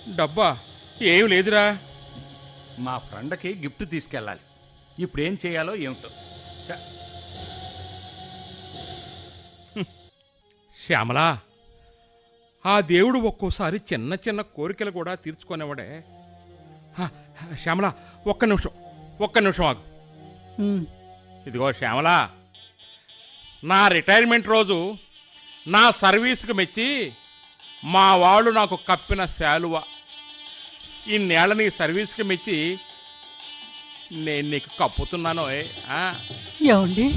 డబ్బా ఏం లేదురా మా ఫ్రెండ్కి గిఫ్ట్ తీసుకెళ్ళాలి ఇప్పుడు ఏం చేయాలో ఏమిటో చ శ్యామలా ఆ దేవుడు ఒక్కోసారి చిన్న చిన్న కోరికలు కూడా తీర్చుకునేవాడే హ, శ్యామలా ఒక్క నిమిషం ఒక్క నిమిషం ఆగు ఉమ్, ఇదిగో శ్యామలా నా రిటైర్మెంట్ రోజు నా సర్వీస్కి మెచ్చి మా వాళ్ళు నాకు కప్పిన శాలువ ఇన్నేళ్ళ నీ సర్వీస్కి మెచ్చి నేను నీకు కప్పుతున్నాను ఏ, ఆ? ఏమండి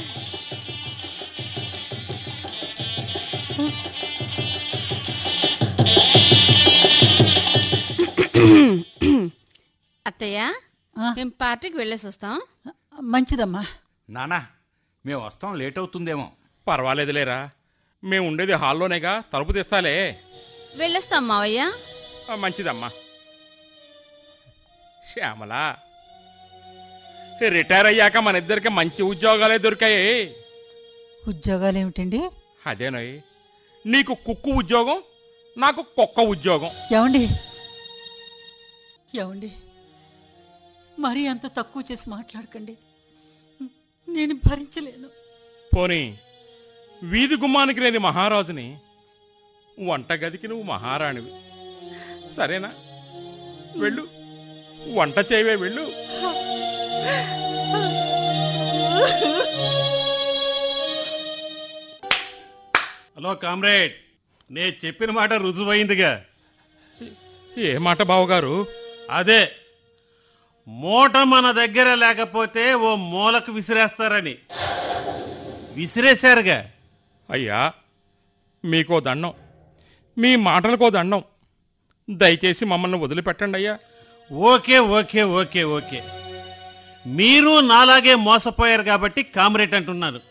అత్తయ్య ఆ, మేము పార్టీకి వెళ్ళేసి వస్తాం మంచిదమ్మా నానా మేము వస్తాం లేట్ అవుతుందేమో పర్వాలేదులేరా మేము ఉండేది హాల్లోనేగా తలుపు తీస్తాలే వెళ్ళొస్తాం మావయ్య ఆ, మంచిదమ్మా శ్యామలా రిటైర్ అయ్యాక మన ఇద్దరికి మంచి ఉద్యోగాలే దొరికాయి ఉద్యోగాలు ఏమిటండి అదేనోయ్ నీకు కుక్కు ఉద్యోగం నాకు కుక్క ఉద్యోగం ఏమండి ఏమండి మరీ అంత తక్కువ చేసి మాట్లాడకండి నేను భరించలేను పోనీ వీధి గుమ్మానికి లేని మహారాజుని వంటగదికి నువ్వు మహారాణివి సరేనా వెళ్ళు వంట చేయవే వెళ్ళు హలో కామ్రేడ్ నేను చెప్పిన మాట రుజువైందిగా ఏ మాట బావగారు అదే మూట మన దగ్గర లేకపోతే ఓ మూలకు విసిరేస్తారని విసిరేశారుగా అయ్యా మీకో దండం మీ మాటలకో దండం దయచేసి మమ్మల్ని వదిలిపెట్టండి అయ్యా ఓకే ఓకే ఓకే ఓకే మీరు నాలాగే మోసపోయారు కాబట్టి కామ్రేడ్ అంటున్నాను